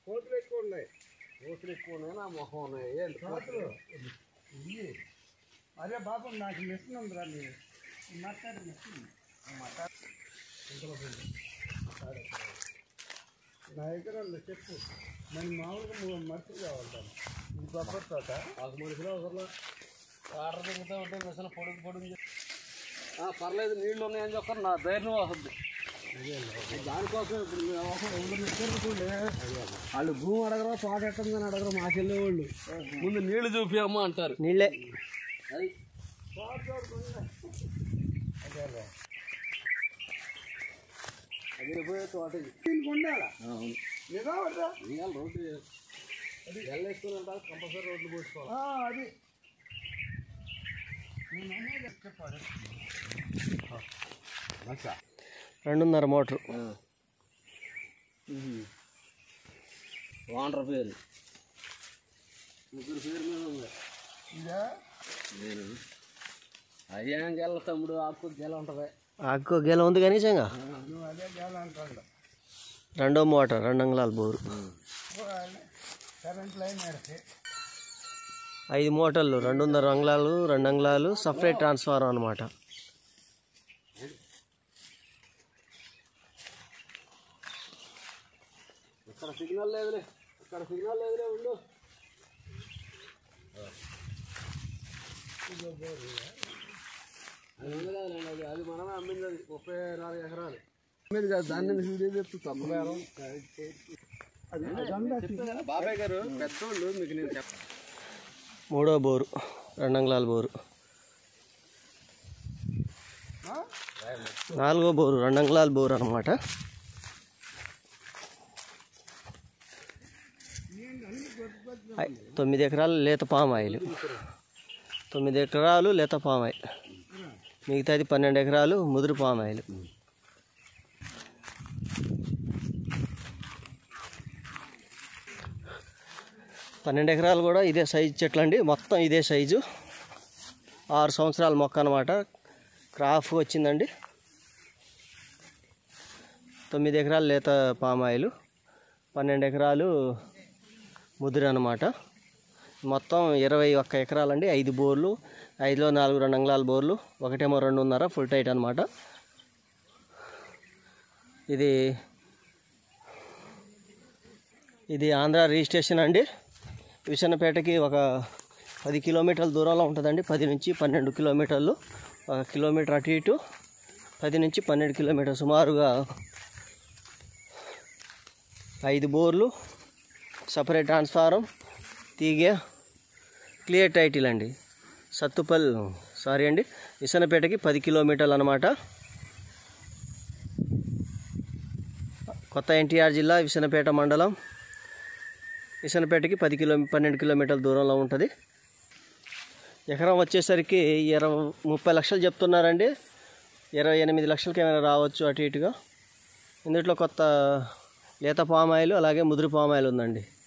కోతులు ఎక్కువ ఉన్నాయి కోతులు ఎక్కువ ఉన్నాయి నా మొహం ఉన్నాయి ఏంటి కోతులు ఇవి అరే బాబు నాకు మిషన్ ఉందిరా నీ మాట్లాడి మిషన్ నా దగ్గర ఉంది చెప్పు మన మామూలుగా మనుషులు కావాలి దాన్ని. ఇది కొబ్బరి తోట ఒక మనుషులు అవసరం వాటర్ దిగుతూ ఉంటే మిషన్ పొడుగు పొడుగు ఆ, పర్లేదు నీళ్ళు ఉన్నాయని చెప్పారు నా ధైర్యం వస్తుంది దానికోసం ఇప్పుడు మీ అవసరం ఎవరు ఎక్కడుకుంటే వాళ్ళు భూమి అడగరా తోట ఎట్టందని అడగరా మాకు వెళ్ళేవాళ్ళు ముందు నీళ్లు చూపియమ్మా అంటారు నీళ్ళే అది అదేలే అది పోయే తోట ఇది దీనికి ఉండాలా అవును నిజం వద్దా? ఇవాళ రోడ్డు వెళ్ళేసుకుని అంటారు కంపల్సరీ రోడ్లు పోసుకోవాలి ఆ, అది నేను అనేది చెప్పాడు రెండున్నర మోటారు వాండర్ పేరు ముగ్గురు పేరు మీద ఉంది ఇదా నేను అయ్యాం గెల తమ్ముడు ఆకు గెల ఉంటుంది ఆకు గెల ఉంది కానీ నిజంగా నువ్వు అదే చేయాలంటాడు రెండో మోటార్ రెండు అంగుళాల బోరు కరెంట్ లైన్ ఎడితే ఐదు మోటార్లు రెండున్నర అంగుళాలు రెండు అంగుళాలు సపరేట్ ట్రాన్స్ఫార్మర్ అనమాట ఇక్కడ సిగ్నల్ లేదులే ఇక్కడ సిగ్నల్ లేదులే ఉండు అది ఉంది కదండి అది అది మనమే అమ్మింది అది ముప్పై నాలుగు ఎకరాలు అమ్మింది కాదు దాన్ని ఎందుకు వీడియో చెప్తూ తప్పగారు బాబాయ్ గారు పెద్దోళ్ళు మీకు నేను చెప్ప మూడో బోరు రెండు అంగుళాల బోరు నాలుగో బోరు రెండు అంగుళాల బోరు అనమాట తొమ్మిది ఎకరాలు లేత పామ్ ఆయిల్ తొమ్మిది ఎకరాలు లేత పామ్ ఆయిల్ మిగతాది పన్నెండు ఎకరాలు ముదురు పామ్ ఆయిల్ పన్నెండు ఎకరాలు కూడా ఇదే సైజు చెట్లు అండి మొత్తం ఇదే సైజు ఆరు సంవత్సరాల మొక్క అనమాట క్రాఫ్ వచ్చిందండి తొమ్మిది ఎకరాలు లేత పామాయిలు పన్నెండు ఎకరాలు ముదిరి అనమాట మొత్తం ఇరవై ఒక్క ఎకరాలండి ఐదు బోర్లు ఐదులో నాలుగు రెండు అంగుళాల బోర్లు ఒకటేమో రెండున్నర ఫుల్ టైట్ అనమాట ఇది ఇది ఆంధ్ర రిజిస్ట్రేషన్ అండి విషన్నపేటకి ఒక పది కిలోమీటర్ల దూరంలో ఉంటుందండి పది నుంచి పన్నెండు కిలోమీటర్లు ఒక కిలోమీటర్ అటు ఇటు పది నుంచి పన్నెండు కిలోమీటర్ సుమారుగా ఐదు బోర్లు సపరేట్ ట్రాన్స్ఫారం తీగే క్లియర్ టైటిల్ అండి సత్తుపల్ సారీ అండి విసనపేటకి పది కిలోమీటర్లు అనమాట కొత్త ఎన్టీఆర్ జిల్లా విసనపేట మండలం విసనపేటకి పది కిలో పన్నెండు కిలోమీటర్ల దూరంలో ఉంటుంది ఎకరం వచ్చేసరికి ఇరవై ముప్పై లక్షలు చెప్తున్నారండి ఇరవై ఎనిమిది లక్షలకి ఏమైనా రావచ్చు అటు ఇటుగా ఇందులో కొత్త లేత పామాయిల్ అలాగే ముదురు పామాయిల్ ఉందండి